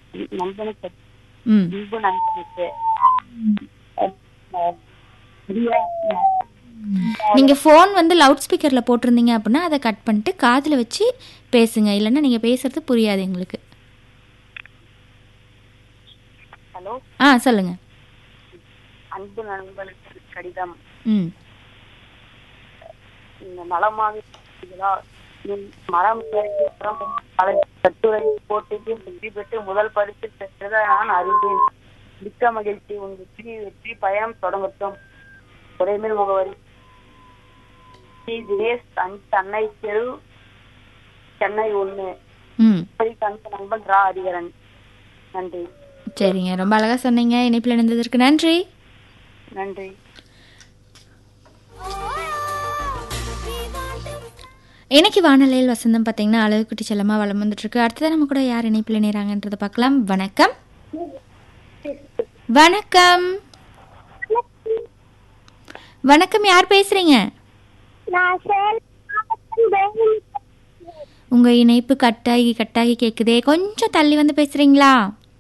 நண்பனுக்கு ம் அன்பு நண்பனுக்கு அஹ், பிரியா நீங்க ஃபோன் வந்து லவுட் ஸ்பீக்கர்ல போட்டிருந்தீங்க அப்படின்னா அதை கட் பண்ணிட்டு காதுல வச்சு பேசுங்க இல்லைன்னா நீங்க பேசுறது புரியாது எங்களுக்கு ஹலோ ஆ சொல்லுங்க அன்பு நண்பனுக்கு கடிதம் ம் இந்த நலமாக இருக்கிறீர்களா? நீ மரம் ஏறி மரம் பல கட்டுரை போட்டிக்கு வெற்றி பெற்று முதல் பரிசு பெற்றதை நான் அறிந்தேன் மிக்க மகிழ்ச்சி உன் வெற்றி வெற்றி பயணம் தொடங்கட்டும் உடைமேல் முகவரி ஸ்ரீ தினேஷ் தன் சென்னை தெரு சென்னை ஒண்ணு ம் கணக்கு நண்பன் ரா ஹரிகரன் நன்றி சரிங்க ரொம்ப அழகா சொன்னீங்க இணைப்பில் இணைந்ததற்கு நன்றி நன்றி இன்னைக்கு வானொலியில் வசந்தம் பார்த்தீங்கன்னா அழகுக்குட்டி செல்லமா வளம் வந்துட்டு இருக்கு அடுத்ததான் நம்ம கூட யார் இணைப்பில் இணைறாங்கன்றதை பார்க்கலாம் வணக்கம் வணக்கம் வணக்கம் யார் பேசுறீங்க நான் சேலம் மாவட்டம் வேலூர் உங்க இணைப்பு கட்டாகி கட்டாகி கேக்குதே கொஞ்சம் தள்ளி வந்து பேசுறீங்களா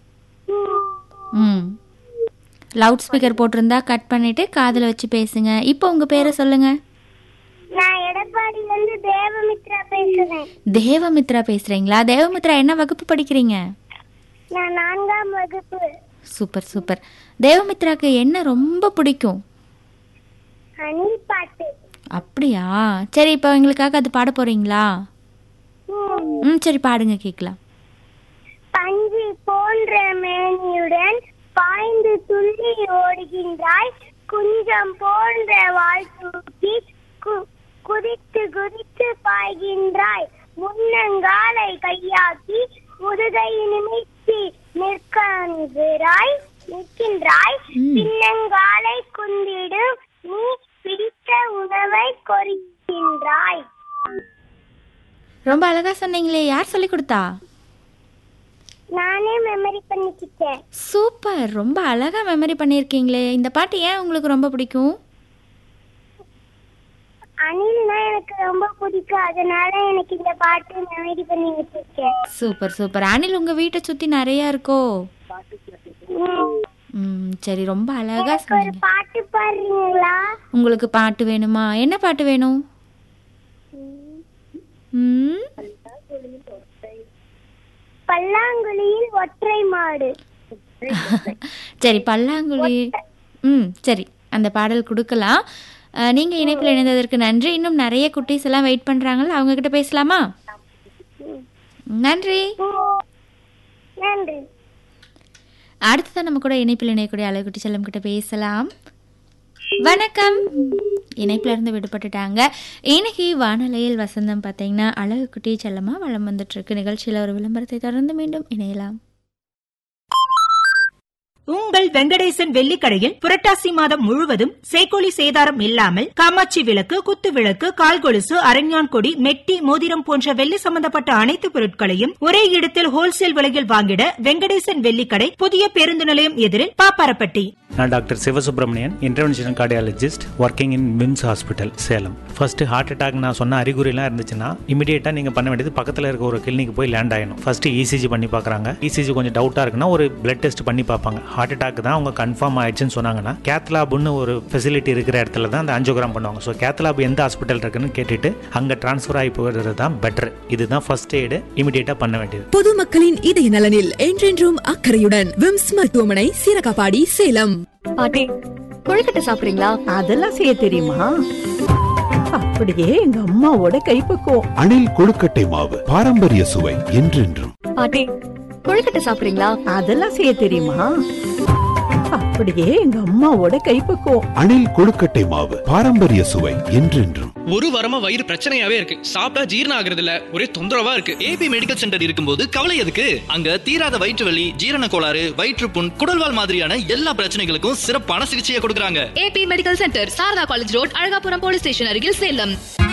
ம் லவுட் ஸ்பீக்கர் போட்டிருந்தா கட் பண்ணிட்டு காதுல வச்சு பேசுங்க இப்போ உங்க பேரை சொல்லுங்க நான் எடப்பாடியில இருந்து தேவமித்ரா பேசுறேன் தேவமித்ரா பேசுறீங்களா தேவமித்ரா என்ன வகுப்பு படிக்கிறீங்க நான் நான்காம் வகுப்பு சூப்பர் சூப்பர் தேவமித்ராக்கு என்ன ரொம்ப பிடிக்கும் அணில் பாட்டு அப்படியா சரி இப்போ எங்களுக்காக அது பாட போறீங்களா ம். ம் சரி பாடுங்க கேட்கலாம் பஞ்சு போன்ற மேனியுடன் பாய்ந்து துள்ளி ஓடுகின்றாய் குஞ்சம் போன்ற வால் தூக்கி கு- குதித்து குதித்து பாய்கின்றாய் முன்னங்காலை கையாக்கி முதுகை நிமித்தி நிற்கிறாய் நிற்கின்றாய் ம். பின்னங்காலை குந்திடும் நீ பிடித்த உணவை கொறிக்கின்றாய் ரொம்ப அழகா சொன்னீங்களே யார் சொல்லி கொடுத்தா நானே மெமரி பண்ணிக்கிட்டேன் சூப்பர் ரொம்ப அழகா மெமரி பண்ணியிருக்கீங்களே இந்த பாட்டு ஏன் உங்களுக்கு ரொம்ப பிடிக்கும் அனில்னா எனக்கு ரொம்ப பிடிக்கும் அதனால எனக்கு இந்த பாட்டு மெமரி பண்ணி வச்சிருக்கேன் சூப்பர் சூப்பர் அனில் உங்க வீட்டை சுத்தி நிறைய இருக்கோ ம். ம் சரி ரொம்ப அழகா எனக்கு ஒரு சொன்னீங்க பாட்டு பாடுறீங்களா உங்களுக்கு பாட்டு வேணுமா என்ன பாட்டு வேணும் ம் பல்லாங்குழியில் ஒற்றை மாடு சரி பல்லாங்குழி ம் சரி அந்த பாடல் கொடுக்கலாம் அஹ், நீங்க இணைப்பில் இணைந்ததற்கு நன்றி இன்னும் நிறைய குட்டீஸ் எல்லாம் வெயிட் பண்றாங்கல்ல அவங்க கிட்ட பேசலாமா நன்றி ம். நன்றி அடுத்ததான் நம்ம கூட இணைப்பில் இணையக்கூடிய அழகுட்டி செல்லம் கிட்ட பேசலாம் வணக்கம் இணைப்புல இருந்து விடுபட்டுட்டாங்க இன்னைக்கு வானொலியில் வசந்தம் பார்த்தீங்கன்னா அழகு குட்டி செல்லமா வளம் வந்துட்டு இருக்கு நிகழ்ச்சியில் ஒரு விளம்பரத்தை தொடர்ந்து மீண்டும் இணையலாம் உங்கள் வெங்கடேசன் வெள்ளிக்கடையில் புரட்டாசி மாதம் முழுவதும் சேக்கோலி சேதாரம் இல்லாமல் காமாட்சி விளக்கு குத்து விளக்கு கால் கொலுசு அரஞ்ஞான் கொடி மெட்டி மோதிரம் போன்ற வெள்ளி சம்பந்தப்பட்ட அனைத்து பொருட்களையும் ஒரே இடத்தில் ஹோல்சேல் விலையில் வாங்கிட வெங்கடேசன் வெள்ளிக்கடை புதிய பேருந்து நிலையம் எதிரில் பாப்பாரப்பட்டி நான் doctor Sivasubramanian interventional cardiologist working in VIMS hospital Salem first heart attack நான் சொன்ன அறிகுறிலாம் இருந்துச்சுன்னா இமீடியட்டாக நீங்கள் பண்ண வேண்டியது பக்கத்தில் இருக்க ஒரு கிளினிக் போய் லேண்ட் ஆகணும் ஃபர்ஸ்ட் இசிஜி பண்ணி பார்க்குறாங்க இசிஜி கொஞ்சம் டவுட்டாக இருக்குன்னா ஒரு பிளட் டெஸ்ட் பண்ணி பார்ப்பாங்க ஹார்ட் அட்டாக் தான் அவங்க கன்ஃபார்ம் ஆயிடுச்சுன்னு சொன்னாங்கன்னா கேத்லாப்னு ஒரு ஃபெசிலிட்டி இருக்கிற இடத்துல தான் அந்த ஆஞ்சியோகிராம் பண்ணுவாங்க ஸோ கேத்லாப் எந்த ஹாஸ்பிட்டல் இருக்குன்னு கேட்டுட்டு அங்கே ட்ரான்ஸ்ஃபர் ஆகி போகிறது தான் பெட்டர் இதுதான் ஃபர்ஸ்ட் எய்டு இமீடியட்டாக பண்ண வேண்டியது பொதுமக்களின் இதய நலனில் என்றென்றும் அக்கறையுடன் விம்ஸ் மருத்துவமனை சீரகாப்பாடி சேலம் பாட்டி கொழுக்கட்டை சாப்பிடுறீங்களா அதெல்லாம் செய்ய தெரியுமா அப்படியே எங்க அம்மாவோட கைப்பக்குவம் அணில் கொழுக்கட்டை மாவு பாரம்பரிய சுவை என்றென்றும் பாட்டி கொழுக்கட்டை சாப்பிடுறீங்களா அதெல்லாம் செய்ய தெரியுமா அப்படியே எங்க அம்மாவோட கைப்பக்குவம் அணில் கொழுக்கட்டை மாவு பாரம்பரிய சுவை என்றென்றும் ஒரு வாரமா வயிறு பிரச்சனையாவே இருக்கு சாப்பிட்டா ஜீரணம் ஆகுறது இல்ல ஒரே தொந்தரவா இருக்கு ஏபி மெடிக்கல் சென்டர் இருக்கும்போது கவலை எதுக்கு அங்க தீராத வயிற்று வலி ஜீரண கோளாறு வயிற்றுப்புண் குடல்வால் மாதிரியான எல்லா பிரச்சனைகளுக்கும் சிறப்பான சிகிச்சையை கொடுக்கறாங்க AB medical centre Sarada college road Alagapuram police station அருகில் சேலம்